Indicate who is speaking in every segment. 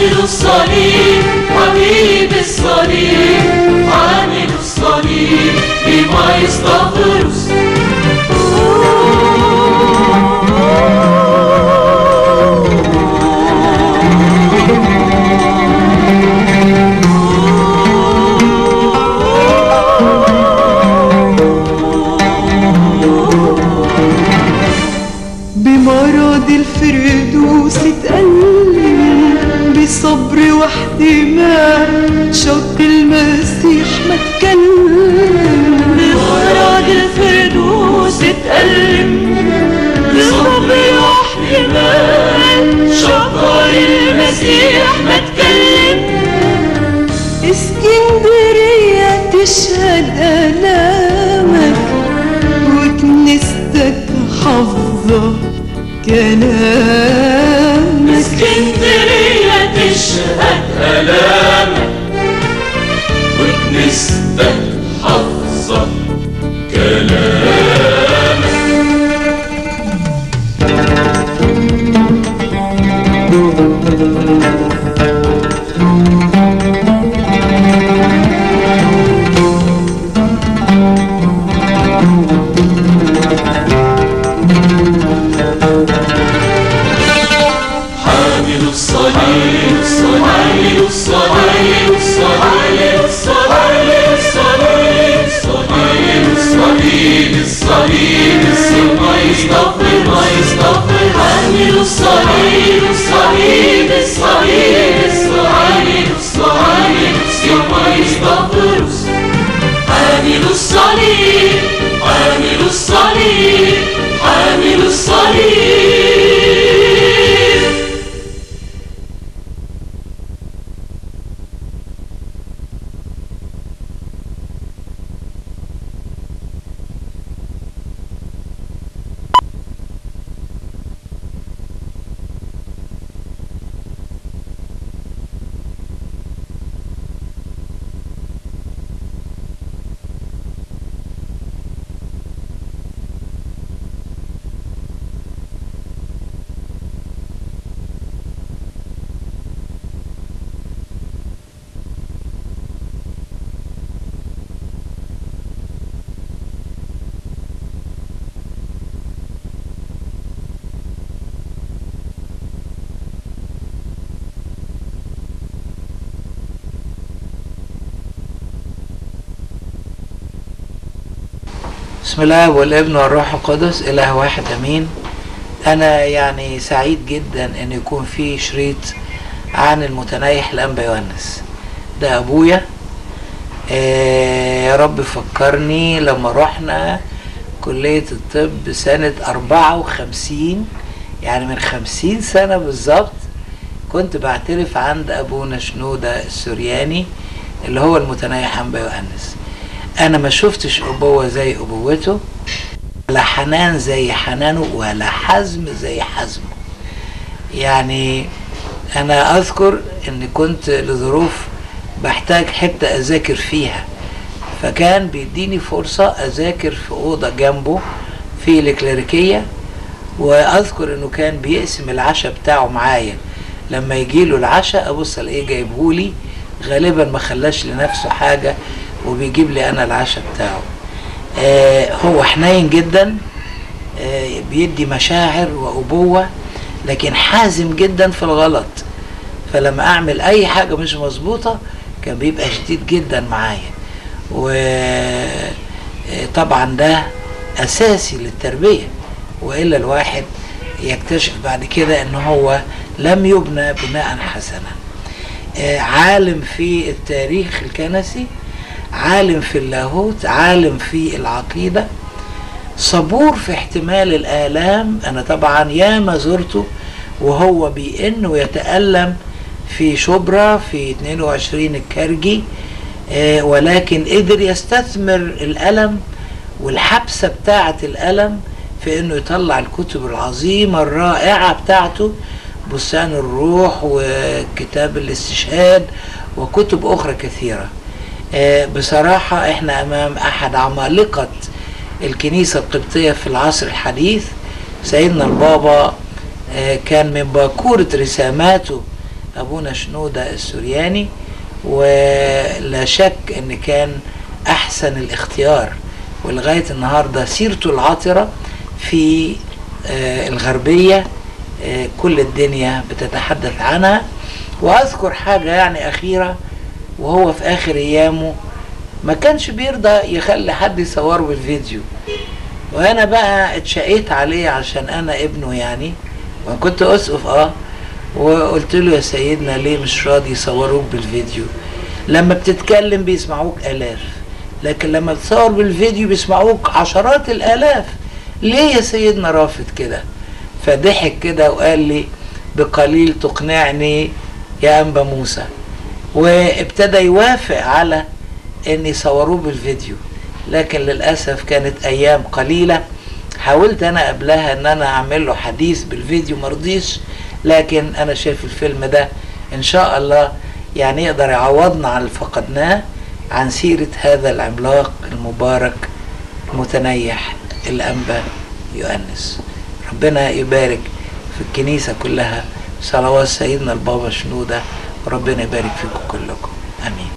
Speaker 1: حامل الصليب حبيب الصليب حامل الصليب بما يستغرس
Speaker 2: بمرض الفردوس اتألم بصبر واحتمال شوق المسيح ما اتكلم
Speaker 1: بمرض الفردوس اتألم بصبر واحتمال شكر المسيح ما اتكلم
Speaker 2: اسكندرية تشهد آلامك وكنيستك حافظة كلامك
Speaker 1: اسكندرية تشهد ألامك وكنيستك حافظة كلامك حامل الصليب الصليب الصليب الصليب الصليب الصليب الصليب الصليب الصليب الصليب يستغفر ما يستغفر حامل الصليب الصليب الصليب الصليب الصليب يوم يستغفر حامل الصليب حامل الصليب حامل الصليب
Speaker 3: بسم الله والابن والروح القدس اله واحد امين انا يعني سعيد جدا ان يكون في شريط عن المتنيح الانبا يوهنس ده ابويا آه يا رب فكرني لما رحنا كلية الطب سنة أربعة وخمسين يعني من خمسين سنة بالظبط كنت بعترف عند أبونا شنودة السورياني اللي هو المتنيح أنبا يوهنس أنا ما شفتش أبوة زي أبوته ولا حنان زي حنانه ولا حزم زي حزمه يعني أنا أذكر إن كنت لظروف بحتاج حتة أذاكر فيها فكان بيديني فرصة أذاكر في أوضة جنبه في الكليريكية وأذكر إنه كان بيقسم العشاء بتاعه معايا لما يجيله العشاء أبص ألاقيه جايبهولي غالبا ما خلاش لنفسه حاجة وبيجيب لي أنا العشاء بتاعه آه هو حنين جدا آه بيدي مشاعر وأبوة لكن حازم جدا في الغلط فلما أعمل أي حاجة مش مظبوطة كان بيبقى شديد جدا معايا وطبعا ده اساسي للتربيه والا الواحد يكتشف بعد كده ان هو لم يبنى بناء حسنا عالم في التاريخ الكنسي عالم في اللاهوت عالم في العقيده صبور في احتمال الالام انا طبعا ياما زرته وهو بيئن ويتالم في شبرا في 22 الكرجي آه ولكن قدر يستثمر الألم والحبسة بتاعة الألم في انه يطلع الكتب العظيمة الرائعة بتاعته بستان الروح وكتاب الاستشهاد وكتب أخرى كثيرة آه بصراحة احنا أمام أحد عمالقة الكنيسة القبطية في العصر الحديث سيدنا البابا آه كان من باكورة رساماته ابونا شنودة السورياني ولا شك ان كان احسن الاختيار ولغاية النهاردة سيرته العطرة في آه، الغربية آه، كل الدنيا بتتحدث عنها واذكر حاجة يعني اخيرة وهو في اخر ايامه ما كانش بيرضى يخلي حد يصوره بالفيديو وانا بقى اتشقيت عليه عشان انا ابنه يعني وكنت اسقف اه وقلت له يا سيدنا ليه مش راضي يصوروك بالفيديو لما بتتكلم بيسمعوك الاف لكن لما تصور بالفيديو بيسمعوك عشرات الالاف ليه يا سيدنا رافض كده فضحك كده وقال لي بقليل تقنعني يا انبا موسى وابتدى يوافق على ان يصوروه بالفيديو لكن للاسف كانت ايام قليله حاولت انا قبلها ان انا اعمل له حديث بالفيديو مرضيش لكن انا شايف الفيلم ده ان شاء الله يعني يقدر يعوضنا عن اللي فقدناه عن سيرة هذا العملاق المبارك المتنيح الأنبا يؤنس ربنا يبارك في الكنيسة كلها صلوات سيدنا البابا شنودة وربنا يبارك فيكم كلكم آمين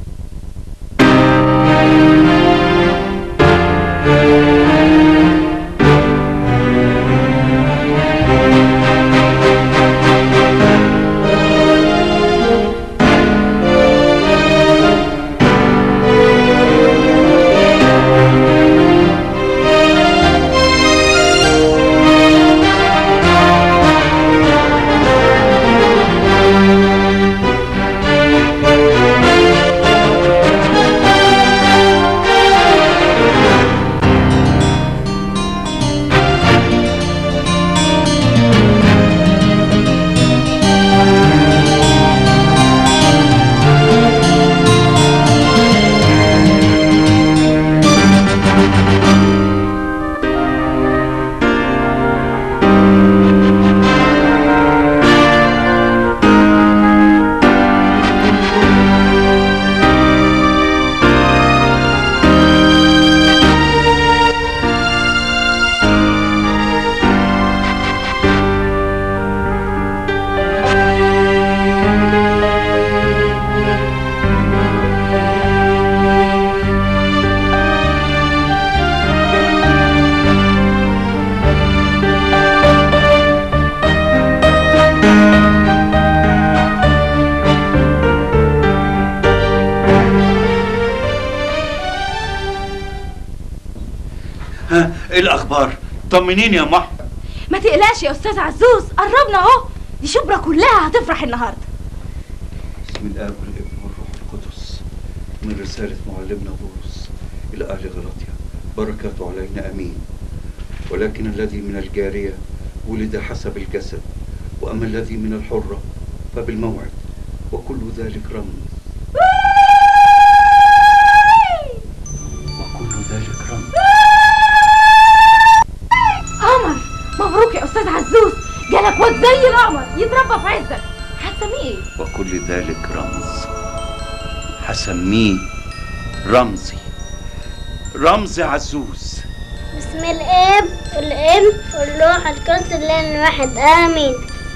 Speaker 4: ها ايه الاخبار طمنيني يا محمد
Speaker 5: ما تقلقش يا استاذ عزوز قربنا اهو دي شبرا كلها هتفرح النهارده
Speaker 4: بسم الاب والابن والروح القدس من رساله معلمنا بولس الى اهل غلطيا بركاته علينا امين ولكن الذي من الجاريه ولد حسب الجسد واما الذي من الحره فبالموعد وكل ذلك رمز وكل ذلك رمز
Speaker 5: قمر مبروك يا استاذ عزوز جالك واد زي القمر يتربى في عزك هتسميه ايه
Speaker 4: وكل ذلك رمز هسميه رمزي رمزي عزوز
Speaker 6: بسم الاب والابن والروح القدس الله الواحد امين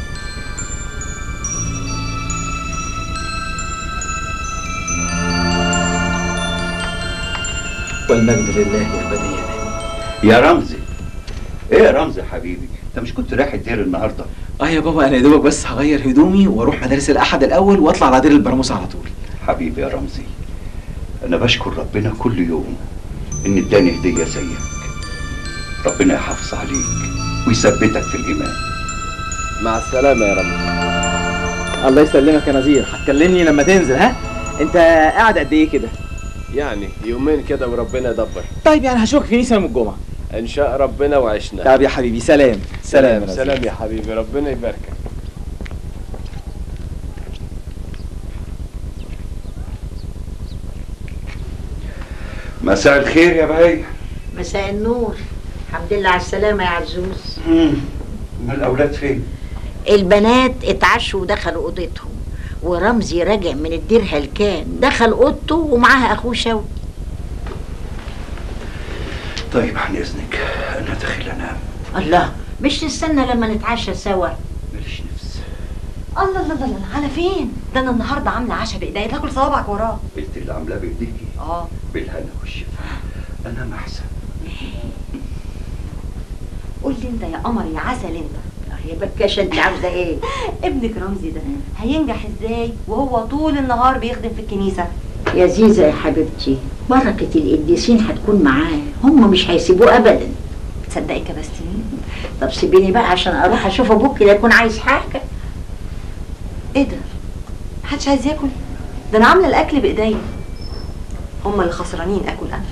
Speaker 3: والمجد لله البديع
Speaker 4: يا رمزي ايه يا رمزي يا حبيبي انت مش كنت رايح الدير النهارده
Speaker 7: اه يا بابا انا يا دوبك بس هغير هدومي واروح مدارس الاحد الاول واطلع على دير البراموس على طول
Speaker 4: حبيبي يا رمزي انا بشكر ربنا كل يوم ان اداني هديه زيك ربنا يحافظ عليك ويثبتك في الايمان
Speaker 7: مع السلامه يا رب الله يسلمك يا نذير هتكلمني لما تنزل ها انت قاعد قد ايه كده
Speaker 8: يعني يومين كده وربنا يدبر
Speaker 7: طيب يعني هشوفك كنيسه يوم الجمعه
Speaker 8: ان شاء ربنا وعشنا
Speaker 7: طب يا حبيبي سلام سلام يا نذير.
Speaker 8: سلام يا حبيبي ربنا يباركك
Speaker 4: مساء الخير يا بهي
Speaker 9: مساء النور الحمد لله على السلامة يا عزوز
Speaker 4: ما الاولاد فين
Speaker 9: البنات اتعشوا ودخلوا اوضتهم ورمزي راجع من الدير هلكان دخل اوضته ومعاها اخوه شوقي
Speaker 4: طيب عن اذنك انا داخل انام
Speaker 9: الله مش تستنى لما نتعشى سوا
Speaker 4: ماليش نفس
Speaker 5: الله الله الله الله، على فين ده انا النهارده عامله عشاء بايديا تاكل صوابعك وراه
Speaker 4: انت اللي عاملاه بايديكي
Speaker 5: اه
Speaker 4: بالهنا والشفا انا محسن
Speaker 5: قول لي انت يا قمر يا عسل انت
Speaker 9: يا بكاشة انت عاوزة ايه
Speaker 5: ابنك رمزي ده هينجح ازاي وهو طول النهار بيخدم في الكنيسه
Speaker 9: يا زيزة يا حبيبتي بركة القديسين هتكون معاه هم مش هيسيبوه ابدا
Speaker 5: تصدقي كبستني
Speaker 9: طب سيبيني بقى عشان اروح اشوف ابوك لا يكون عايز حاجة
Speaker 5: ايه ده محدش عايز ياكل ده انا عامله الاكل بايديا هم اللي خسرانين اكل انا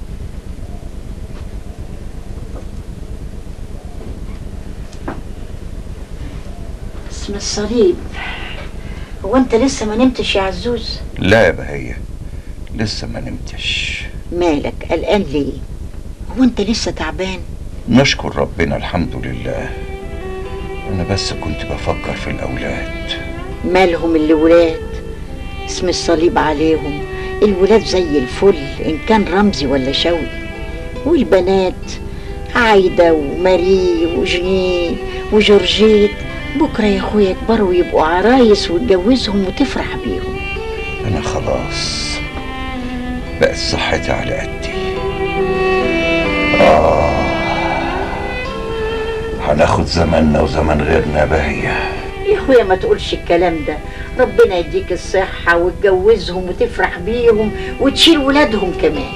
Speaker 9: اسم الصليب هو انت لسه ما نمتش يا عزوز
Speaker 4: لا يا بهية لسه ما نمتش
Speaker 9: مالك قلقان ليه هو انت لسه تعبان
Speaker 4: نشكر ربنا الحمد لله انا بس كنت بفكر في الاولاد
Speaker 9: مالهم الولاد اسم الصليب عليهم الولاد زي الفل ان كان رمزي ولا شوقي والبنات عايدة وماري وجنين وجورجيت بكرة يا اخويا يكبروا ويبقوا عرايس وتجوزهم وتفرح بيهم
Speaker 4: انا خلاص بقت صحتي على قدي آه هناخد زماننا وزمن غيرنا بهية
Speaker 9: يا اخويا ما تقولش الكلام ده ربنا يديك الصحة وتجوزهم وتفرح بيهم وتشيل ولادهم كمان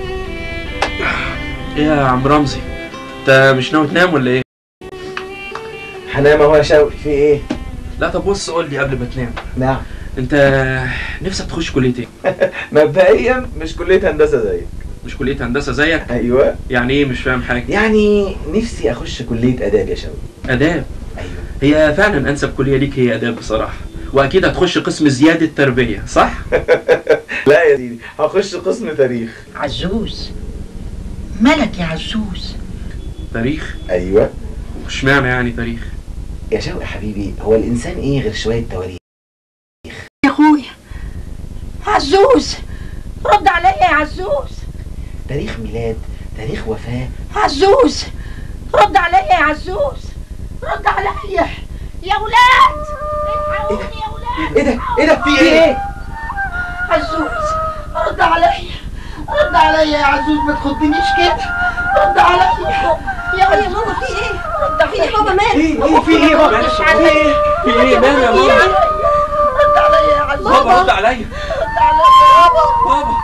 Speaker 10: ايه يا عم رمزي انت مش ناوي تنام ولا ايه
Speaker 7: هنام اهو يا شوقي في ايه؟
Speaker 10: لا طب بص قول لي قبل ما تنام
Speaker 7: نعم
Speaker 10: انت نفسك تخش كليه ايه
Speaker 7: مبدئيا مش كلية هندسة زيك
Speaker 10: مش كليه هندسه زيك
Speaker 7: ايوه
Speaker 10: يعني ايه مش فاهم حاجه
Speaker 7: يعني نفسي اخش كلية اداب يا شوقي
Speaker 10: اداب
Speaker 7: ايوه
Speaker 10: هي فعلا انسب كليه ليك هي اداب بصراحه واكيد هتخش قسم زياده تربيه صح
Speaker 7: لا يا سيدي هخش قسم تاريخ
Speaker 9: عزوز مالك يا عزوز
Speaker 10: تاريخ
Speaker 7: ايوه
Speaker 10: اشمعنى يعني تاريخ
Speaker 7: يا شوقي حبيبي هو الانسان ايه غير شوية تواريخ
Speaker 9: يا اخويا عزوز رد عليا يا عزوز
Speaker 7: تاريخ ميلاد تاريخ وفاة
Speaker 9: عزوز رد عليا يا عزوز رد عليا يا ولاد الحقوني يا ولاد
Speaker 7: ايه ده ايه ده في ايه
Speaker 9: عزوز رد عليا رد عليا يا عزوز ما تخضنيش كده رد عليا يا ولاد ماما في ايه رد عليا بابا مات
Speaker 7: ايه ايه في ايه بابا
Speaker 9: مش
Speaker 10: في
Speaker 9: عارفه
Speaker 10: ايه في ايه ماله يا ماما
Speaker 9: رد عليا يا عزوز
Speaker 10: بابا رد عليا
Speaker 9: رد عليا
Speaker 10: بابا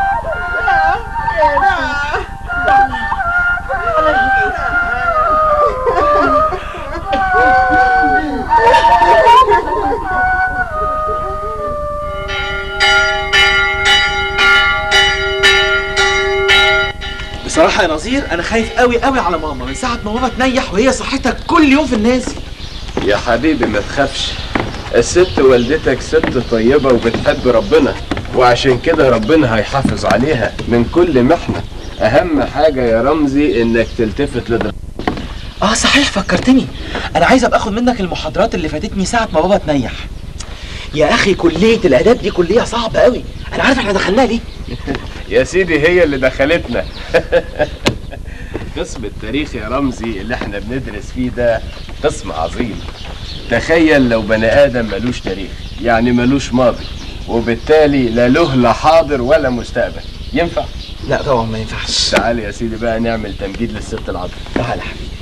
Speaker 7: بصراحة يا نظير أنا خايف قوي قوي على ماما من ساعة ما ماما تنيح وهي صحتها كل يوم في النازل
Speaker 8: يا حبيبي ما تخافش الست والدتك ست طيبة وبتحب ربنا وعشان كده ربنا هيحافظ عليها من كل محنة أهم حاجة يا رمزي إنك تلتفت لدرجة
Speaker 7: اه صحيح فكرتني أنا عايز أبقى أخد منك المحاضرات اللي فاتتني ساعة ما بابا تنيح يا أخي كلية الآداب دي كلية صعبة قوي أنا عارف إحنا دخلناها ليه
Speaker 8: يا سيدي هي اللي دخلتنا قسم التاريخ يا رمزي اللي احنا بندرس فيه ده قسم عظيم تخيل لو بني آدم ملوش تاريخ يعني ملوش ماضي وبالتالي لا له لا حاضر ولا مستقبل ينفع
Speaker 7: لا طبعا ما ينفعش
Speaker 8: تعال يا سيدي بقى نعمل تمجيد للست العذراء
Speaker 7: تعالى يا حبيبي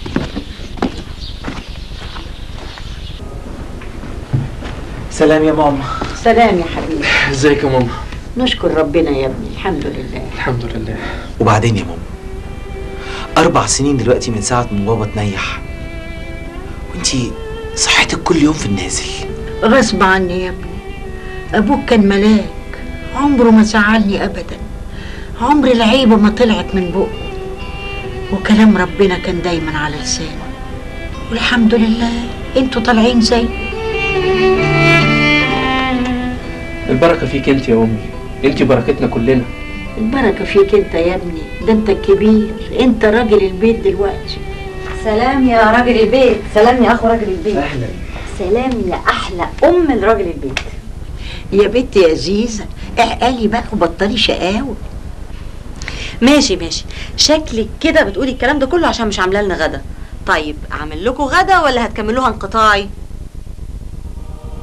Speaker 7: سلام يا ماما
Speaker 9: سلام يا حبيبي
Speaker 10: ازيك يا ماما
Speaker 9: نشكر ربنا يا ابني الحمد لله
Speaker 10: الحمد لله
Speaker 7: وبعدين يا ماما أربع سنين دلوقتي من ساعة ما بابا تنيح وانتي صحتك كل يوم في النازل
Speaker 9: غصب عني يا ابني ابوك كان ملاك عمره ما زعلني ابدا عمر العيبه ما طلعت من بقه وكلام ربنا كان دايما على لسانه والحمد لله انتوا طالعين زي
Speaker 10: البركه فيك انت يا امي انت بركتنا كلنا
Speaker 9: البركه فيك انت يا ابني ده انت الكبير انت راجل البيت دلوقتي
Speaker 5: سلام يا راجل البيت سلام يا اخو راجل البيت
Speaker 7: أهلا
Speaker 5: سلام يا احلى ام لراجل البيت
Speaker 9: يا بنت يا زيزه اعقلي بقى وبطلي شقاوه
Speaker 11: ماشي ماشي شكلك كده بتقولي الكلام ده كله عشان مش عامله لنا غدا طيب اعمل لكم غدا ولا هتكملوها انقطاعي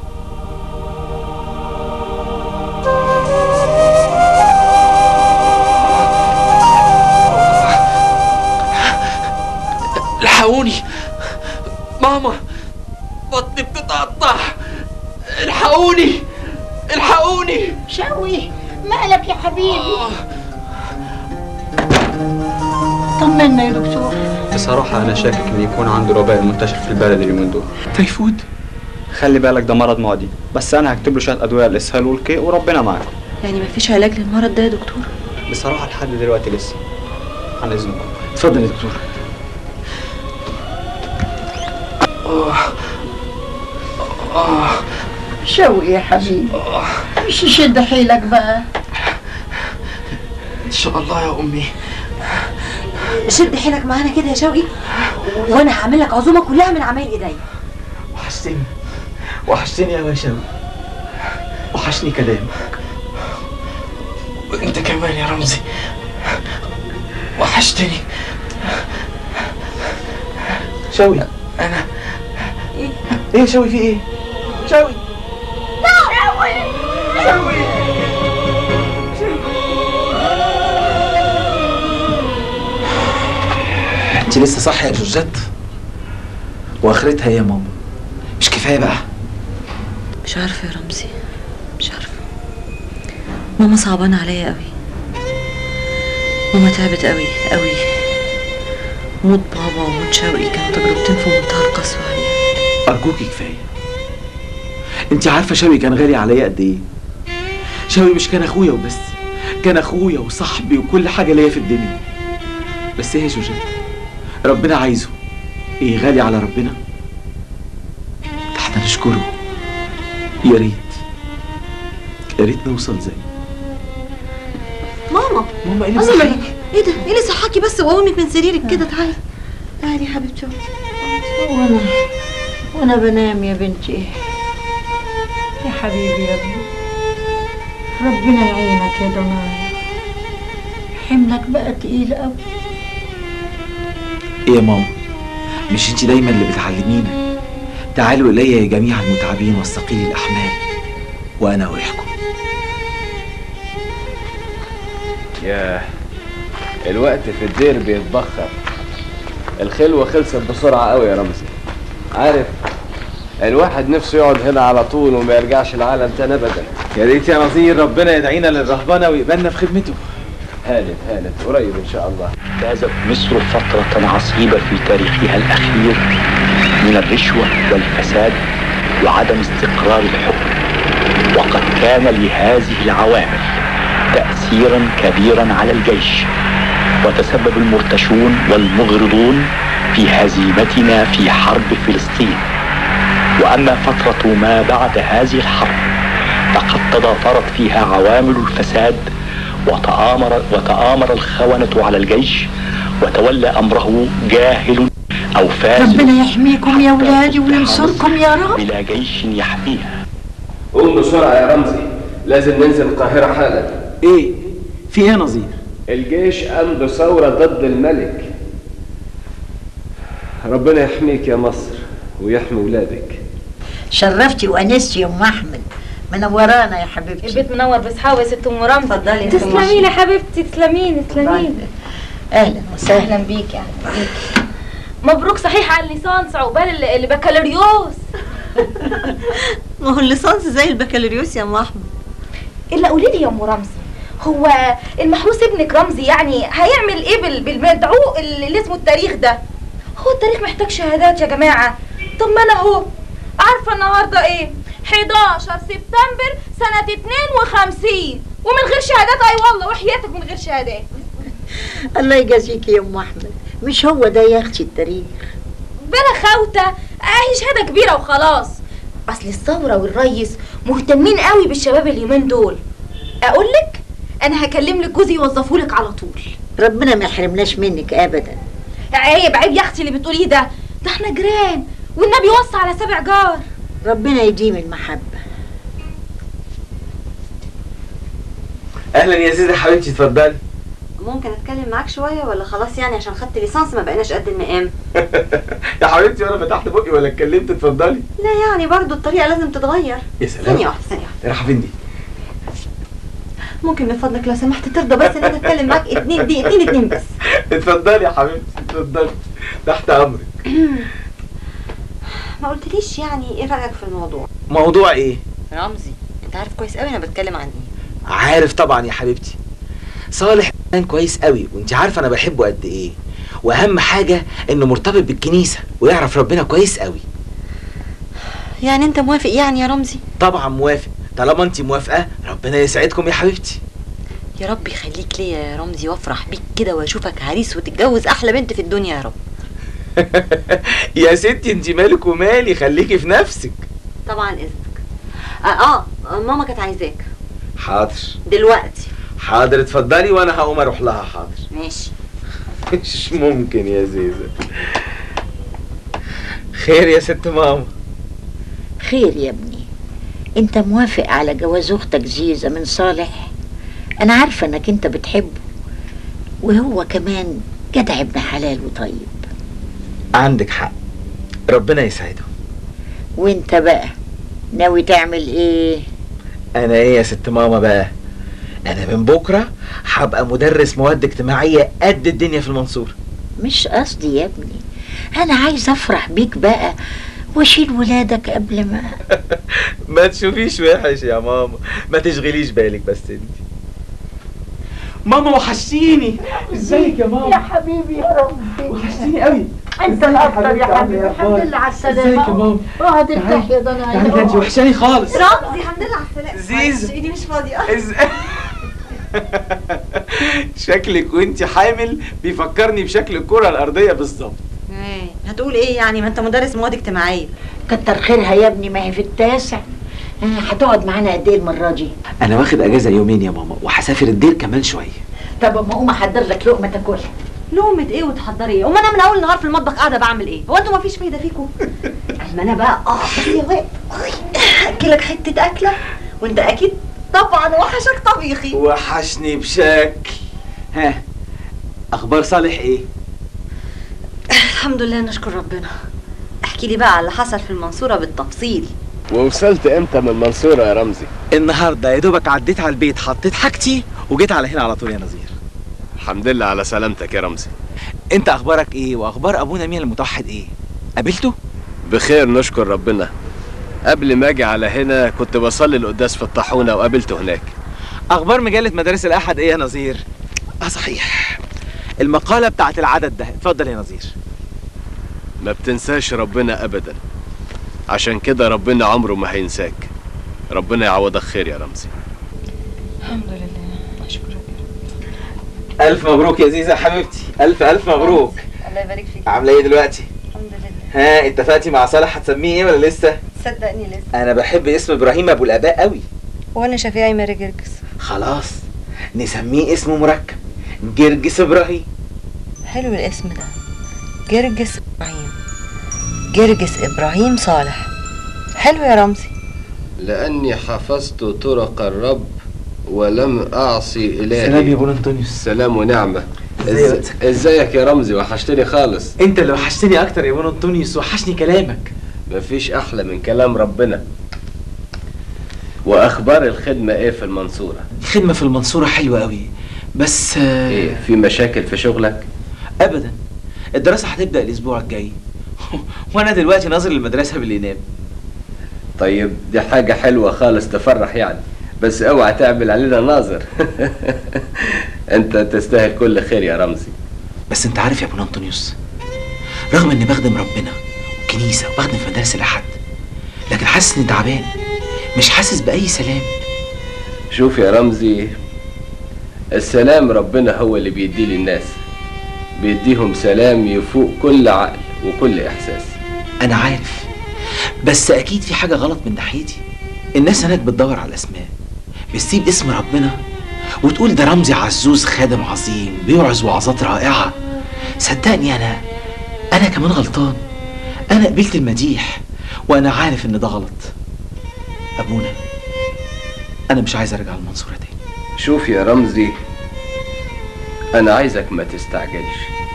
Speaker 7: الحقوني
Speaker 9: شوي مالك يا حبيبي طمنا يا دكتور
Speaker 12: بصراحة أنا شاكك إن يكون عنده الوباء المنتشر في البلد اليومين دول
Speaker 7: تيفود
Speaker 12: خلي بالك ده مرض معدي بس أنا هكتب له شوية أدوية للإسهال والقيء وربنا معاكم
Speaker 11: يعني مفيش علاج للمرض ده يا دكتور
Speaker 12: بصراحة لحد دلوقتي لسه عن إذنكم
Speaker 7: اتفضل يا دكتور
Speaker 9: شوقي يا حبيبي مش شد حيلك بقى
Speaker 7: ان شاء الله يا امي
Speaker 5: شد حيلك معانا كده يا شوقي وانا هعمل لك عزومه كلها من عمايل ايديا
Speaker 7: وحشتني وحشتني يا شوقي وحشني كلامك وانت كمان يا رمزي وحشتني شوقي انا ايه يا شوقي في ايه شوقي انت لسه صاحيه يا جوجات واخرتها إيه يا ماما مش كفايه بقى
Speaker 11: مش عارفه يا رمزي مش عارفه ماما صعبانه عليا قوي ماما تعبت قوي قوي موت بابا وموت شوقي كانوا تجربتين في منتهى القسوه عليا
Speaker 7: ارجوكي كفايه انت عارفه شوقي كان غالي عليا قد ايه شوقي مش كان اخويا وبس كان اخويا وصاحبي وكل حاجه ليا في الدنيا بس ايه يا جوجات ربنا عايزه ايه غالي على ربنا ده احنا نشكره يا ريت يا ريت نوصل زي
Speaker 5: ماما
Speaker 7: ماما ايه اللي
Speaker 5: الله
Speaker 7: مصحيك؟
Speaker 5: يبارك. ايه ده ايه اللي صحاكي بس وقومك من سريرك كده تعالي تعالي يا حبيبتي
Speaker 9: وانا وانا بنام يا بنتي يا حبيبي يا ابني ربنا يعينك يا ضنايا حملك بقى تقيل قوي
Speaker 7: ايه يا ماما مش انت دايما اللي بتعلمينا تعالوا الي يا جميع المتعبين والثقيل الاحمال وانا اريحكم
Speaker 8: ياه الوقت في الدير بيتبخر الخلوة خلصت بسرعة قوي يا رمزي عارف الواحد نفسه يقعد هنا على طول وما يرجعش العالم تاني ابدا
Speaker 7: يا ريت يا نظير ربنا يدعينا للرهبنه ويقبلنا في خدمته
Speaker 8: هانت هانت قريب ان شاء الله
Speaker 13: اجتازت مصر فترة عصيبة في تاريخها الأخير من الرشوة والفساد وعدم استقرار الحكم وقد كان لهذه العوامل تأثيرا كبيرا على الجيش وتسبب المرتشون والمغرضون في هزيمتنا في حرب فلسطين وأما فترة ما بعد هذه الحرب فقد تضافرت فيها عوامل الفساد وتآمر وتآمر الخونة على الجيش وتولى أمره جاهل أو فاسد
Speaker 9: ربنا يحميكم يا ولادي وينصركم يا رب
Speaker 13: بلا جيش يحميها
Speaker 8: قوم بسرعة يا رمزي لازم ننزل القاهرة حالا
Speaker 7: ايه في ايه يا نظير
Speaker 8: الجيش قام بثورة ضد الملك ربنا يحميك يا مصر ويحمي ولادك
Speaker 9: شرفتي وانستي يا ام احمد منورانا يا حبيبتي
Speaker 14: البيت منور باصحابه يا ست ام رمزي
Speaker 9: اتفضلي يا
Speaker 14: تسلمي لي يا حبيبتي تسلمي لي تسلمي لي
Speaker 9: اهلا وسهلا
Speaker 14: اهلا بيك يا بيك مبروك صحيح على الليسانس عقبال ال- البكالوريوس
Speaker 5: ما هو الليسانس زي البكالوريوس يا ام احمد
Speaker 14: الا قولي لي يا ام رمزي هو المحروس ابنك رمزي يعني هيعمل ايه بال- بالمدعوق اللي اسمه التاريخ ده هو التاريخ محتاج شهادات يا جماعه طب ما انا اهو عارفه النهارده ايه 11 سبتمبر سنه 52 ومن غير شهادات اي والله وحياتك من غير شهادات
Speaker 9: الله يجازيكي يا ام احمد مش هو ده يا اختي التاريخ
Speaker 14: بلا خوته اهي شهاده كبيره وخلاص اصل الثوره والريس مهتمين قوي بالشباب اليومين دول اقول لك انا هكلم لك جوزي يوظفهولك على طول
Speaker 9: ربنا ما يحرمناش منك ابدا
Speaker 14: عيب عيب يا اختي اللي بتقوليه ده ده احنا جيران والنبي وصى على سبع جار
Speaker 9: ربنا يديم المحبه
Speaker 7: اهلا يا زيزة حبيبتي اتفضلي
Speaker 5: ممكن اتكلم معاك شويه ولا خلاص يعني عشان خدت ليسانس ما بقيناش قد المقام
Speaker 7: يا حبيبتي وانا فتحت بقي ولا اتكلمت اتفضلي
Speaker 5: لا يعني برضو الطريقه لازم تتغير
Speaker 7: يا سلام
Speaker 5: ثانيه واحده ثانيه واحده
Speaker 7: رايحه فين دي
Speaker 5: ممكن من فضلك لو سمحت ترضى بس ان انا اتكلم معاك اتنين دقيقتين اتنين بس
Speaker 7: اتفضلي يا حبيبتي اتفضلي تحت امرك
Speaker 5: ما قلتليش يعني ايه رايك في الموضوع
Speaker 7: موضوع ايه
Speaker 11: رمزي انت عارف كويس قوي انا بتكلم عن ايه
Speaker 15: عارف طبعا يا حبيبتي صالح كان كويس قوي وانت عارفه انا بحبه قد ايه واهم حاجه انه مرتبط بالكنيسه ويعرف ربنا كويس قوي
Speaker 11: يعني انت موافق يعني يا رمزي
Speaker 15: طبعا موافق طالما انت موافقه ربنا يسعدكم يا حبيبتي
Speaker 11: يا رب يخليك ليا يا رمزي وافرح بيك كده واشوفك عريس وتتجوز احلى بنت في الدنيا يا رب
Speaker 15: يا ستي انت مالك ومالي خليكي في نفسك
Speaker 11: طبعا اذنك آه, اه ماما كانت عايزاك
Speaker 15: حاضر
Speaker 11: دلوقتي
Speaker 15: حاضر اتفضلي وانا هقوم اروح لها حاضر
Speaker 11: ماشي
Speaker 15: مش ممكن يا زيزة خير يا ست ماما
Speaker 9: خير يا ابني انت موافق على جواز اختك زيزة من صالح انا عارفة انك انت بتحبه وهو كمان جدع ابن حلال وطيب
Speaker 15: عندك حق ربنا يسعده
Speaker 9: وانت بقى ناوي تعمل ايه
Speaker 15: انا ايه يا ست ماما بقى انا من بكره هبقى مدرس مواد اجتماعيه قد الدنيا في المنصوره
Speaker 9: مش قصدي يا ابني انا عايز افرح بيك بقى واشيل ولادك قبل ما
Speaker 15: ما تشوفيش وحش يا ماما ما تشغليش بالك بس انت ماما وحشتيني ازيك يا ماما
Speaker 9: يا حبيبي يا رب
Speaker 15: وحشتيني قوي
Speaker 9: انت الاكتر يا حبيبي الحمد لله على السلامه
Speaker 15: ازيك يا ماما
Speaker 9: اقعد ارتاح يا ضنا
Speaker 15: يعني ده انت وحشاني خالص
Speaker 14: رمزي الحمد لله على السلامه
Speaker 15: زيزو.
Speaker 14: معلش، ايدي مش فاضيه
Speaker 15: إز... شكلك وانت حامل بيفكرني بشكل الكرة الأرضية بالظبط
Speaker 11: ايه هتقول ايه يعني ما انت مدرس مواد اجتماعيه
Speaker 9: كتر خيرها يا ابني ما هي في التاسع آه، هتقعد معانا قد ايه المره دي
Speaker 15: أنا واخد أجازة يومين يا ماما وهسافر الدير كمان شوية
Speaker 9: طب اما اقوم احضر لك لقمه تاكلها
Speaker 11: لقمة ايه وتحضري ايه؟ امال انا من اول النهار في المطبخ قاعده بعمل ايه؟ هو انتوا مفيش فايده فيكم؟ اما انا بقى اه بس يا واد اكلك حته اكله وانت اكيد طبعا وحشك طبيخي
Speaker 15: وحشني بشكل ها أخبار صالح إيه؟
Speaker 11: الحمد لله نشكر ربنا احكي لي بقى على اللي حصل في المنصوره بالتفصيل
Speaker 8: ووصلت امتى من المنصورة يا رمزي
Speaker 15: النهاردة يا دوبك عديت على البيت حطيت حاجتي وجيت على هنا على طول يا نظير
Speaker 8: الحمد لله على سلامتك يا رمزي
Speaker 15: أنت أخبارك إيه وأخبار أبونا مين المتوحد إيه؟ قابلته؟
Speaker 8: بخير نشكر ربنا قبل ما اجي على هنا كنت بصلي القداس في الطاحونة وقابلته هناك
Speaker 15: أخبار مجلة مدارس الأحد إيه يا نظير؟ آه صحيح المقالة بتاعت العدد ده اتفضل يا نظير
Speaker 8: ما بتنساش ربنا ابدا عشان كده ربنا عمره ما هينساك ربنا يعوضك خير يا رمزي
Speaker 11: الحمد لله اشكرك
Speaker 15: ألف مبروك يا زيزة حبيبتي ألف ألف مبروك
Speaker 11: الله يبارك فيك
Speaker 15: عاملة إيه دلوقتي؟
Speaker 11: الحمد لله
Speaker 15: ها اتفقتي مع صالح هتسميه إيه ولا لسه؟
Speaker 11: صدقني لسه
Speaker 15: أنا بحب اسم إبراهيم أبو الآباء قوي
Speaker 11: وانا شفيعي ماري جرجس
Speaker 15: خلاص نسميه اسمه مركب جرجس إبراهيم
Speaker 11: حلو الاسم ده جرجس ابراهيم جرجس ابراهيم صالح حلو يا رمزي
Speaker 8: لاني حفظت طرق الرب ولم اعصي الهي
Speaker 15: سلام يا ابو انطونيوس
Speaker 8: سلام ونعمه
Speaker 15: ازيك؟
Speaker 8: إز- ازيك يا رمزي وحشتني خالص
Speaker 15: أنت اللي وحشتني أكتر يا ابو انطونيوس وحشني كلامك
Speaker 8: مفيش احلى من كلام ربنا واخبار الخدمه ايه في المنصوره
Speaker 15: الخدمة في المنصورة حلوة قوي بس آه،
Speaker 8: ايه في مشاكل في شغلك
Speaker 15: أبدا الدراسة هتبدأ الأسبوع الجاي وأنا دلوقتي ناظر المدرسة بالإنام
Speaker 8: طيب دي حاجه حلوه خالص تفرح يعني بس اوعى تعمل علينا ناظر انت تستاهل كل خير يا رمزي
Speaker 15: بس أنت عارف يا ابو انطونيوس رغم إني بخدم ربنا وكنيسة وبخدم في مدارس الأحد لكن حاسس إني تعبان مش حاسس بأي سلام
Speaker 8: شوف يا رمزي السلام ربنا هو اللي بيديه للناس بيديهم سلام يفوق كل عقل وكل احساس
Speaker 15: أنا عارف بس أكيد في حاجة غلط من ناحيتي الناس هناك بتدور على أسماء بتسيب اسم ربنا وتقول ده رمزي عزوز خادم عظيم بيوعظ وعظات رائعة صدقني أنا أنا كمان غلطان أنا قبلت المديح وأنا عارف إن ده غلط أبونا أنا مش عايز أرجع المنصورة تاني
Speaker 8: شوف يا رمزي انا عايزك ما تستعجلش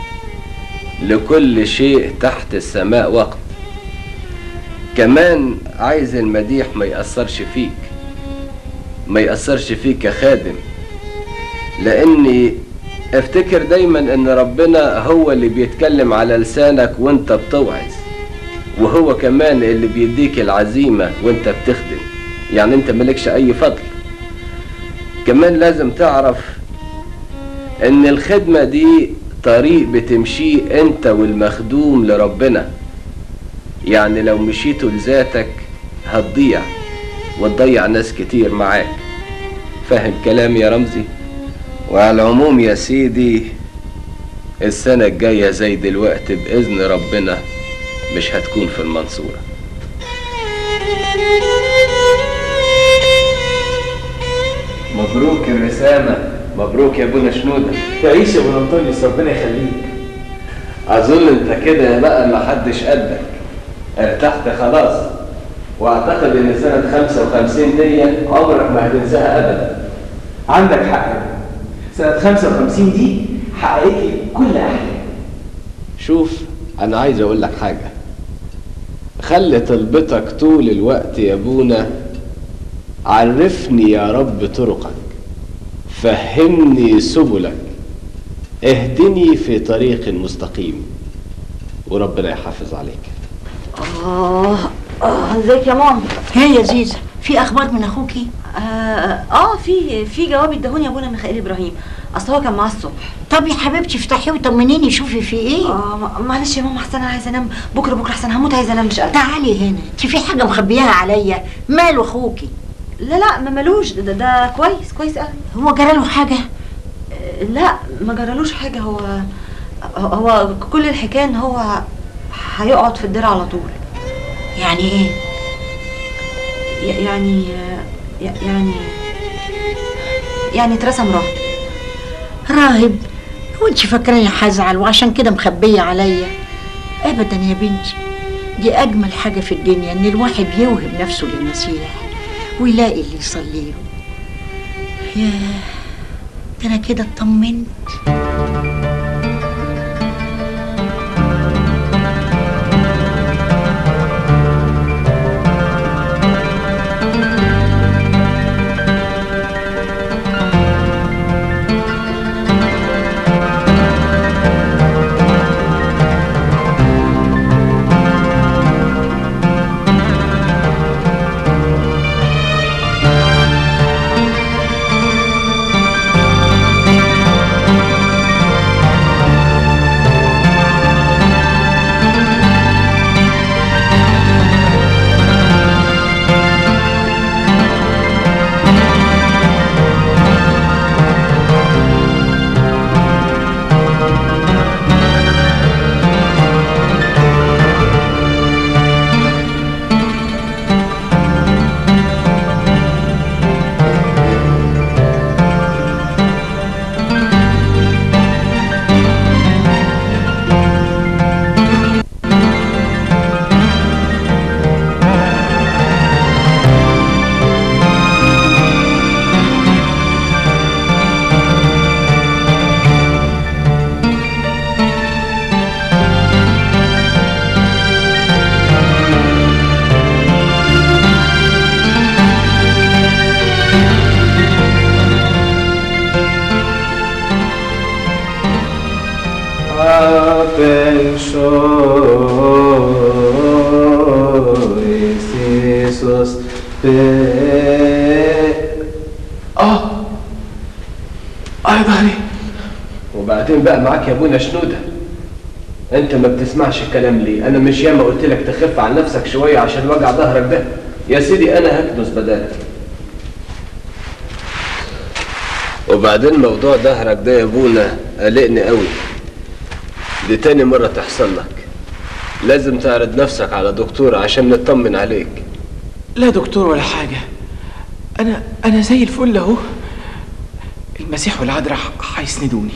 Speaker 8: لكل شيء تحت السماء وقت كمان عايز المديح ما يأثرش فيك ما يأثرش فيك كخادم لاني افتكر دايما ان ربنا هو اللي بيتكلم على لسانك وانت بتوعظ وهو كمان اللي بيديك العزيمة وانت بتخدم يعني انت مالكش اي فضل كمان لازم تعرف ان الخدمة دي طريق بتمشيه انت والمخدوم لربنا يعني لو مشيتوا لذاتك هتضيع وتضيع ناس كتير معاك فاهم كلامي يا رمزي وعلى العموم يا سيدي السنة الجاية زي دلوقتي بإذن ربنا مش هتكون في المنصورة مبروك الرسالة مبروك يا ابونا شنودة
Speaker 7: تعيش يا ابو انطونيوس ربنا يخليك
Speaker 8: أظن أنت كده بقى محدش قدك ارتحت خلاص واعتقد ان سنة 55 دي عمرك ما هتنساها ابدا
Speaker 7: عندك حق يا ابني. سنة 55 دي حققت لي كل احلامي
Speaker 8: شوف انا عايز اقول لك حاجة خلي طلبتك طول الوقت يا ابونا عرفني يا رب طرقك فهمني سبلك اهدني في طريق مستقيم وربنا يحافظ عليك
Speaker 9: اه اه ازيك يا ماما هي يا زيزة في اخبار من اخوكي
Speaker 11: آه, اه في في جواب اداهوني يا ابونا ميخائيل ابراهيم اصل هو كان معاه الصبح
Speaker 9: طب يا حبيبتي افتحيه وطمنيني شوفي في ايه
Speaker 11: اه ما- معلش يا ماما احسن انا عايزه انام بكره بكره احسن هموت عايزه انام مش قادره
Speaker 9: تعالي هنا انت في حاجه مخبياها عليا ماله اخوكي
Speaker 11: لا لا ما ملوش ده, ده كويس كويس قوي
Speaker 9: هو جراله حاجه
Speaker 11: لا ما جرالوش حاجه هو هو كل الحكايه ان هو هيقعد في الدير على طول
Speaker 9: يعني ايه
Speaker 11: ي- يعني ي- يعني يعني اترسم راهب
Speaker 9: راهب هو انت فاكراني هزعل وعشان كده مخبيه عليا ابدا يا بنتي دي اجمل حاجه في الدنيا ان الواحد يوهب نفسه للمسيح ويلاقي اللي يصلي له ياه ده انا كده اطمنت
Speaker 8: Jesus اه اه يا ظهري وبعدين بقى معاك يا ابونا شنودة انت ما بتسمعش الكلام ليه انا مش ياما قلت لك تخف عن نفسك شوية عشان وجع ظهرك ده يا سيدي انا هكنس بدالك وبعدين موضوع ظهرك ده يا ابونا قلقني قوي دي تاني مرة تحصل لك لازم تعرض نفسك على دكتور عشان نطمن عليك
Speaker 7: لا دكتور ولا حاجة أنا أنا زي الفل أهو المسيح والعذراء ح- هيسندوني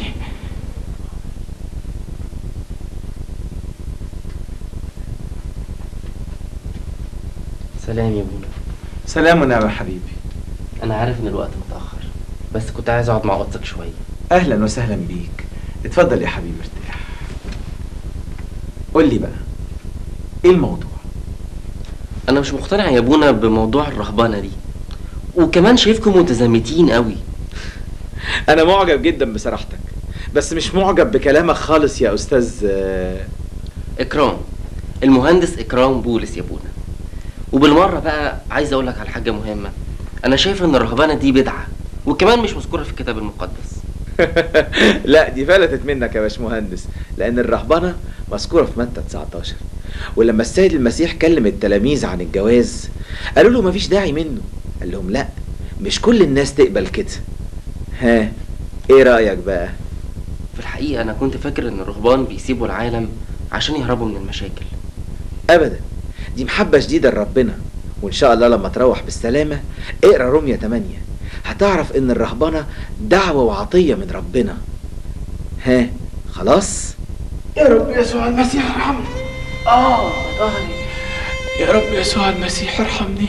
Speaker 16: سلام يا ابونا
Speaker 7: سلام ونعم يا حبيبي
Speaker 16: انا عارف ان الوقت متاخر بس كنت عايز اقعد مع قطك شويه
Speaker 7: أهلا وسهلا بيك اتفضل يا حبيبي ارتاح قول لي بقى إيه الموضوع؟
Speaker 16: انا مش مقتنع يا ابونا بموضوع الرهبنه دي وكمان شايفكم متزمتين قوي
Speaker 7: أنا معجب جدا بصراحتك بس مش معجب بكلامك خالص يا أستاذ آه،
Speaker 16: اكرام المهندس اكرام بولس يا ابونا وبالمره بقى عايز اقول لك على حاجه مهمه انا شايف ان الرهبنه دي بدعه وكمان مش مذكوره في الكتاب المقدس
Speaker 15: لا دي فلتت منك يا باشمهندس لان الرهبنه مذكوره في متى 19 ولما السيد المسيح كلم التلاميذ عن الجواز قالوا له مفيش داعي منه قال لهم لا مش كل الناس تقبل كده ها ايه رايك بقى
Speaker 16: في الحقيقه انا كنت فاكر ان الرهبان بيسيبوا العالم عشان يهربوا من المشاكل
Speaker 15: ابدا دي محبه شديده لربنا وان شاء الله لما تروح بالسلامه اقرا رومية 8 هتعرف ان الرهبنه دعوه وعطيه من ربنا ها خلاص
Speaker 2: يا رب يسوع المسيح ارحمني اه ظهري يا رب يسوع المسيح ارحمني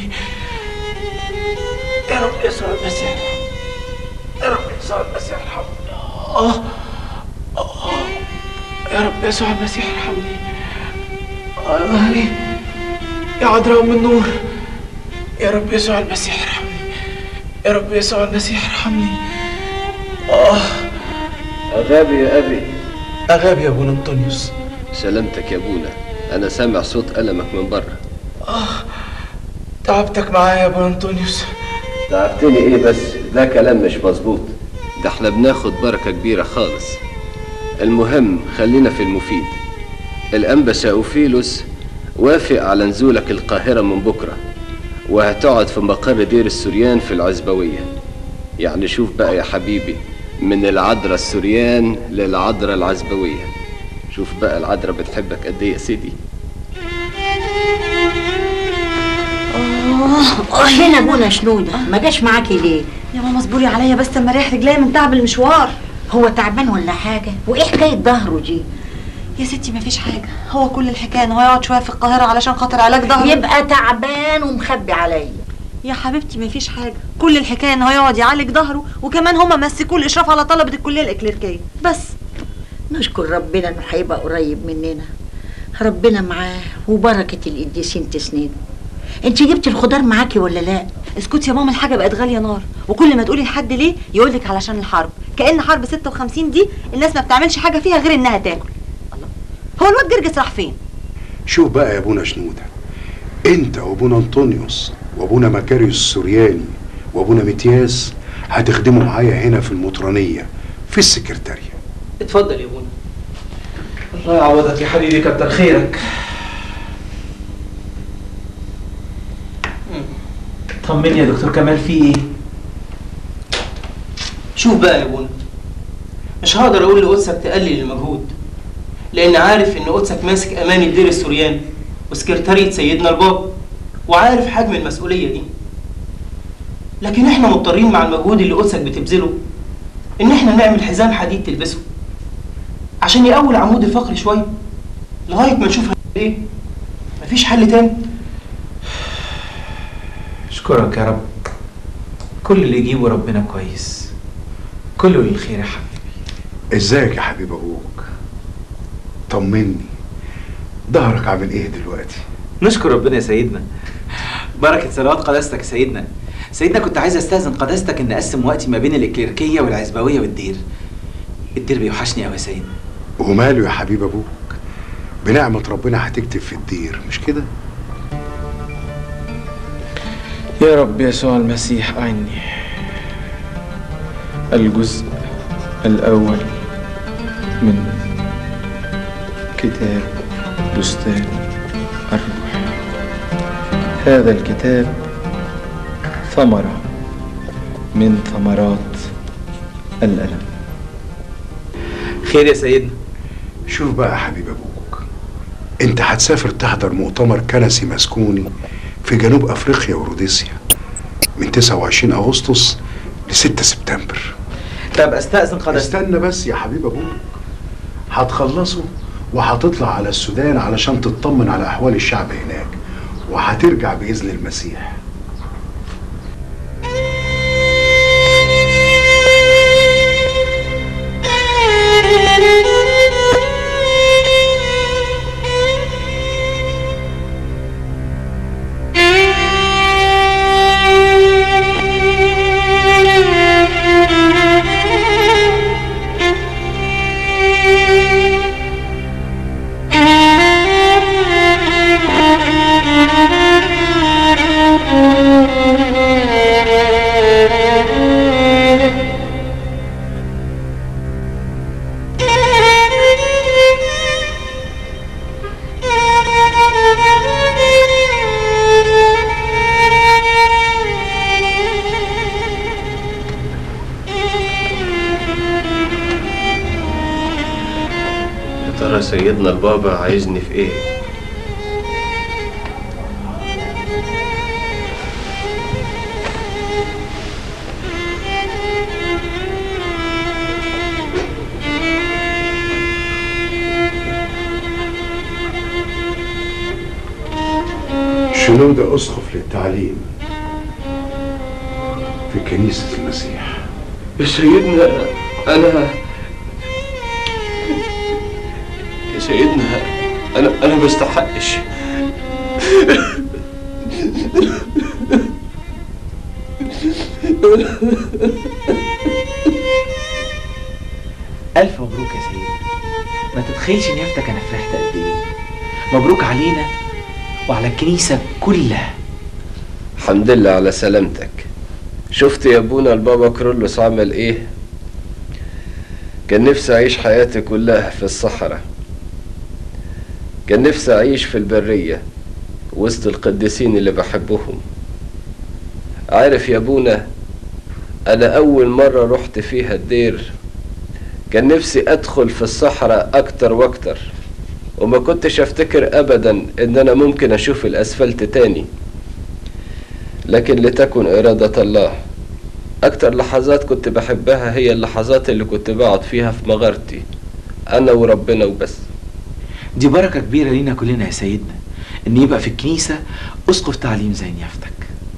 Speaker 2: يا رب يسوع المسيح ارحمني يا رب يسوع المسيح ارحمني اه اه يا رب يسوع المسيح ارحمني اه يا ظهري يا عذراء من النور يا رب يسوع المسيح ارحمني يا رب يسوع المسيح ارحمني اه
Speaker 8: أغابي يا أبي
Speaker 2: أغابي يا ابونا أنطونيوس
Speaker 8: سلامتك يا أبونا أنا سامع صوت ألمك من بره
Speaker 2: آه تعبتك معايا يا ابونا أنطونيوس
Speaker 8: تعبتني إيه بس ده كلام مش مظبوط ده احنا بناخد بركة كبيرة خالص المهم خلينا في المفيد الأنبا ساوفيلوس وافق على نزولك القاهرة من بكرة وهتقعد في مقر دير السوريان في العزبوية يعني شوف بقى يا حبيبي من العذراء السوريان للعذراء العزبوية شوف بقى العذراء بتحبك قد ايه يا سيدي
Speaker 9: اه هنا ابونا شنودة ما جاش معاكي ليه
Speaker 5: يا ماما اصبري عليا بس اما اريح رجليا من تعب المشوار
Speaker 9: هو تعبان ولا حاجة وايه حكاية ظهره دي
Speaker 5: يا ستي مفيش حاجة هو كل الحكاية ان هو يقعد شوية في القاهرة علشان خاطر علاج ظهره
Speaker 9: يبقى تعبان ومخبي عليا
Speaker 5: يا حبيبتي مفيش حاجة كل الحكاية ان هو يقعد يعالج ظهره وكمان هما مسكوه الاشراف على طلبة الكلية الإكليريكية بس
Speaker 9: نشكر ربنا انه هيبقى قريب مننا ربنا معاه وبركة القديسين تسنده انت جبتي الخضار معاكي ولا لا
Speaker 5: اسكتي يا ماما الحاجة بقت غالية نار وكل ما تقولي لحد ليه يقولك علشان الحرب كأن حرب 56 دي الناس ما بتعملش حاجة فيها غير انها تاكل الله هو الواد جرجس راح فين
Speaker 17: شوف بقى يا ابونا شنودة انت وابونا انطونيوس وابونا مكاريوس السورياني وابونا متياس هتخدموا معايا هنا في المطرانية في السكرتارية
Speaker 3: اتفضل يا ابونا الله يعوضك يا حبيبي كتر خيرك طمني يا دكتور كمال في ايه
Speaker 18: شوف بقى يا ابونا مش هقدر اقول لقدسك تقلل المجهود لان عارف ان قدسك ماسك اماني الدير السورياني وسكرتارية سيدنا البابا وعارف حجم المسؤولية دي لكن احنا مضطرين مع المجهود اللي قدسك بتبذله ان احنا نعمل حزام حديد تلبسه عشان يقوي العمود الفقري شوية لغاية ما نشوف ايه مفيش حل تاني
Speaker 3: اشكرك يا رب كل اللي يجيبه ربنا كويس كله للخير يا حبيبي
Speaker 17: ازيك يا حبيب ابوك طمني ظهرك عامل ايه دلوقتي
Speaker 15: نشكر ربنا يا سيدنا بركة صلوات قداستك يا سيدنا سيدنا كنت عايز استاذن قداستك ان اقسم وقتي ما بين الاكليريكيه والعزبويه والدير الدير بيوحشني قوي يا سيدنا
Speaker 17: وماله يا حبيب ابوك بنعمة ربنا هتكتب في الدير مش كده
Speaker 2: يا رب يسوع المسيح أعني الجزء الأول من كتاب بستان الروح هذا الكتاب ثمرة من ثمرات الألم
Speaker 15: خير يا سيدنا
Speaker 17: شوف بقى يا حبيب ابوك انت هتسافر تحضر مؤتمر كنسي مسكوني في جنوب افريقيا وروديسيا من 29 اغسطس ل 6 سبتمبر
Speaker 15: طب استاذن قداستك
Speaker 17: استنى بس يا حبيب ابوك هتخلصوا وهتطلع على السودان علشان تطمن على احوال الشعب هناك وهترجع باذن المسيح
Speaker 8: ترى سيدنا البابا عايزني في ايه
Speaker 17: شنودة أسقف للتعليم في كنيسة المسيح
Speaker 8: يا سيدنا انا يا سيدنا انا انا ما استحقش
Speaker 15: ألف مبروك يا سيدي ما تتخيلش نيافتك أنا فرحت قد إيه مبروك علينا وعلى الكنيسة كلها
Speaker 8: الحمد لله على سلامتك شفت يا ابونا البابا كرولوس عمل ايه كان نفسي اعيش حياتي كلها في الصحراء كان نفسي اعيش في البرية وسط القديسين اللي بحبهم عارف يا ابونا انا اول مرة رحت فيها الدير كان نفسي ادخل في الصحراء اكتر واكتر وما كنتش افتكر ابدا ان انا ممكن اشوف الاسفلت تاني لكن لتكن إرادة الله أكتر لحظات كنت بحبها هي اللحظات اللي كنت بقعد فيها في مغارتي أنا وربنا وبس
Speaker 15: دي بركة كبيرة لينا كلنا يا سيدنا إن يبقى في الكنيسة أسقف تعليم زي نيافتك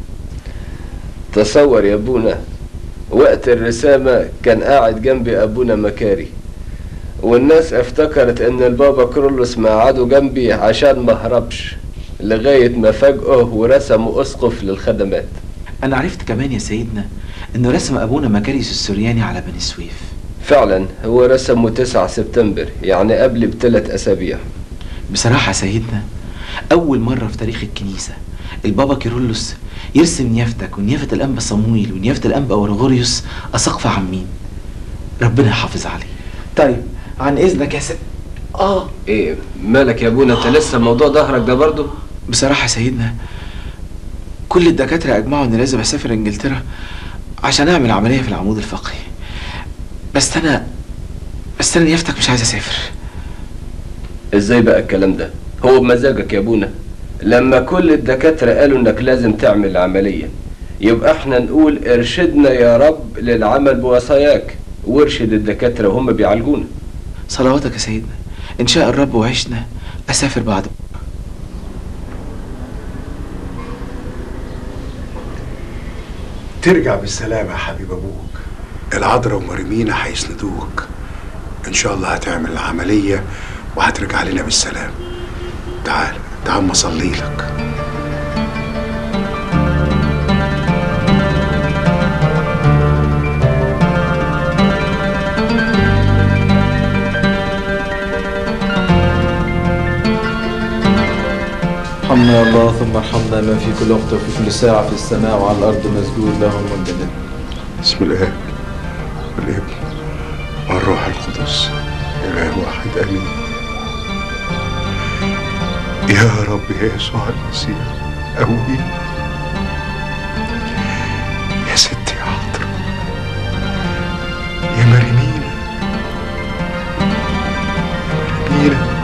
Speaker 8: تصور يا أبونا وقت الرسامة كان قاعد جنبي أبونا مكاري والناس افتكرت ان البابا كرولوس مقعده جنبي عشان ما هربش لغاية ما فاجئه ورسموا اسقف للخدمات
Speaker 15: أنا عرفت كمان يا سيدنا إنه رسم أبونا مكاريس السورياني على بني سويف
Speaker 8: فعلا هو رسمه 9 سبتمبر يعني قبل بثلاث اسابيع
Speaker 15: بصراحة يا سيدنا أول مرة في تاريخ الكنيسة البابا كيرلس يرسم نيافتك ونيافة الأنبا صمويل ونيافة الأنبا أورغوريوس أسقف عمين ربنا يحافظ عليه طيب عن إذنك يا س... آه
Speaker 8: ايه مالك يا ابونا انت لسه موضوع ظهرك ده برضه
Speaker 15: بصراحة يا سيدنا كل الدكاترة أجمعوا إن لازم أسافر إنجلترا عشان أعمل عملية في العمود الفقري بس أنا بس أنا نيافتك مش عايز أسافر
Speaker 8: ازاي بقى الكلام ده هو بمزاجك يا ابونا لما كل الدكاترة قالوا انك لازم تعمل العملية يبقى احنا نقول ارشدنا يا رب للعمل بوصاياك وارشد الدكاترة وهم بيعالجونا
Speaker 15: صلواتك يا سيدنا إن شاء الرب وعشنا أسافر بعد
Speaker 17: ترجع بالسلامة يا حبيب أبوك العذراء ومريمينا هيسندوك إن شاء الله هتعمل العملية وهترجع لنا بالسلام تعال تعال ما أصلي لك
Speaker 7: ارحمنا يا الله ثم ارحمنا ما في كل وقت وفي كل ساعة في السماء وعلى الأرض مسجود لهم والجنة
Speaker 17: بسم الآب والابن والروح القدس إله واحد آمين يا رب يا يسوع المسيح قوي يا ستي يا عطر يا مريمينا يا مريمينا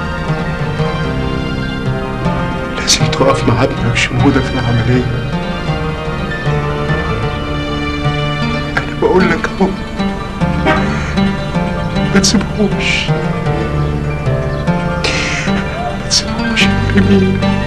Speaker 17: لازم تقف مع ابنك شمودة في العملية أنا بقول لك أهو ما تسيبهوش ما تسيبهوش يا مريمينا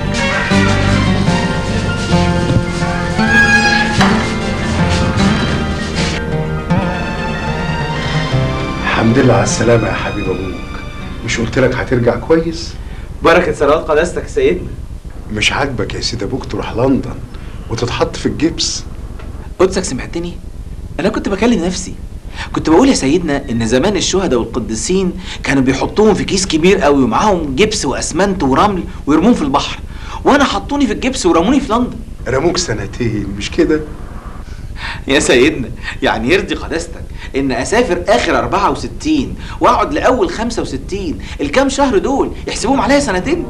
Speaker 17: الحمد لله على السلامة يا حبيب أبوك مش قلت لك هترجع كويس؟
Speaker 15: بركة صلوات قداستك يا سيدنا
Speaker 17: مش عاجبك يا سيدي أبوك تروح لندن وتتحط في الجبس
Speaker 15: قدسك سمعتني أنا كنت بكلم نفسي كنت بقول يا سيدنا إن زمان الشهداء والقديسين كانوا بيحطوهم في كيس كبير قوي ومعاهم جبس وأسمنت ورمل ويرموهم في البحر وأنا حطوني في الجبس ورموني في لندن
Speaker 17: رموك سنتين مش كده؟
Speaker 15: يا سيدنا يعني يرضي قداستك ان اسافر اخر 64 واقعد لاول 65 الكام شهر دول يحسبوهم عليا سنتين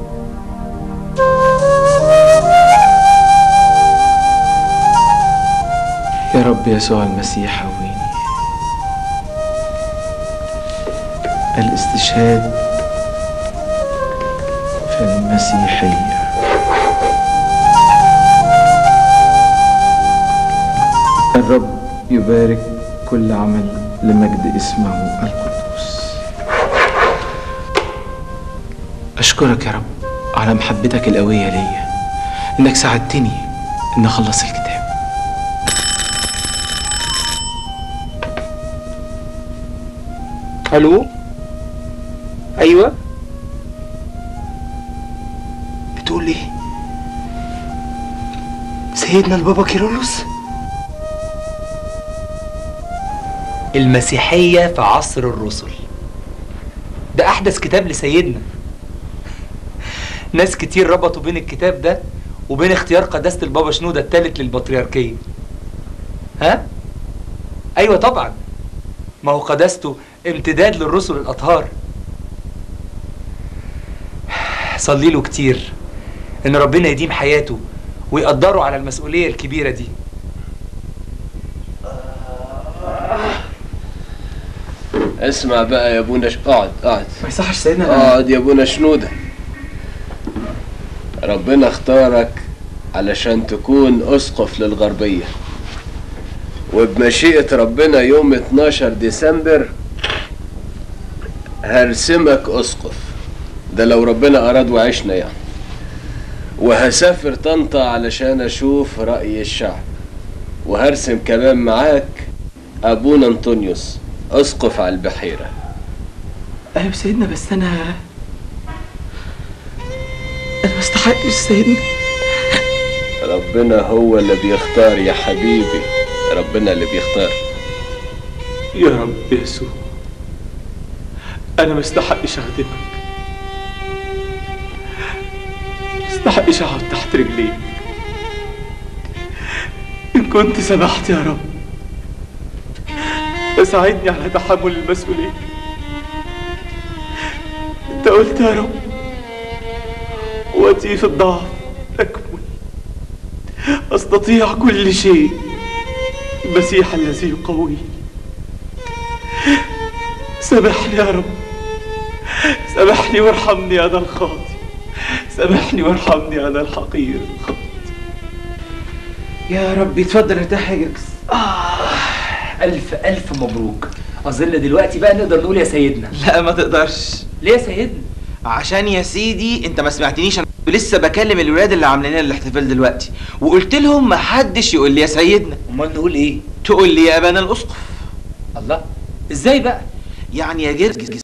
Speaker 15: يا رب يسوع المسيح هويني الاستشهاد
Speaker 7: المسيحية الرب يبارك كل عمل لمجد اسمه القدوس
Speaker 15: أشكرك يا رب على محبتك القوية ليا إنك ساعدتني إن أخلص الكتاب
Speaker 2: الو ايوه بتقول ايه سيدنا البابا كيرلس المسيحية في عصر الرسل ده أحدث كتاب لسيدنا ناس كتير ربطوا بين الكتاب ده وبين اختيار قداسة البابا شنودة الثالث للبطريركية ها؟ أيوة طبعا ما هو قداسته امتداد للرسل الأطهار صلي له كتير إن ربنا يديم حياته ويقدره على المسؤولية الكبيرة دي
Speaker 8: اسمع بقى يا ابونا ش... اقعد اقعد
Speaker 15: ما يصحش سيدنا
Speaker 8: اقعد يا ابونا شنودة ربنا اختارك علشان تكون اسقف للغربية وبمشيئة ربنا يوم 12 ديسمبر هرسمك اسقف ده لو ربنا اراد وعشنا يعني وهسافر طنطا علشان اشوف رأي الشعب وهرسم كمان معاك ابونا انطونيوس اسقف على البحيره
Speaker 15: أيوة سيدنا بس أنا أنا ما استحقش سيدنا
Speaker 8: ربنا هو اللي بيختار يا حبيبي ربنا اللي بيختار
Speaker 7: يا رب يسوع أنا ما استحقش أخدمك ما استحقش أقعد تحت رجليك إن كنت سمحت يا رب فساعدني على تحمل المسؤولية أنت قلت يا رب وقتي في الضعف أكمل أستطيع كل شيء المسيح الذي يقويني سامحني يا رب سامحني وارحمني أنا الخاطئ سامحني وارحمني أنا الحقير
Speaker 2: يا رب اتفضل ارتاح يا جركس آه ألف ألف مبروك أظن دلوقتي بقى نقدر نقول يا سيدنا
Speaker 15: لا ما تقدرش
Speaker 2: ليه يا سيدنا؟
Speaker 15: عشان يا سيدي انت ما سمعتنيش انا لسه بكلم الولاد اللي عاملين لنا الاحتفال دلوقتي وقلت لهم ما حدش يقول لي يا سيدنا
Speaker 2: امال نقول ايه
Speaker 15: تقول لي يا ابانا الاسقف
Speaker 2: الله ازاي بقى
Speaker 15: يعني يا جرجس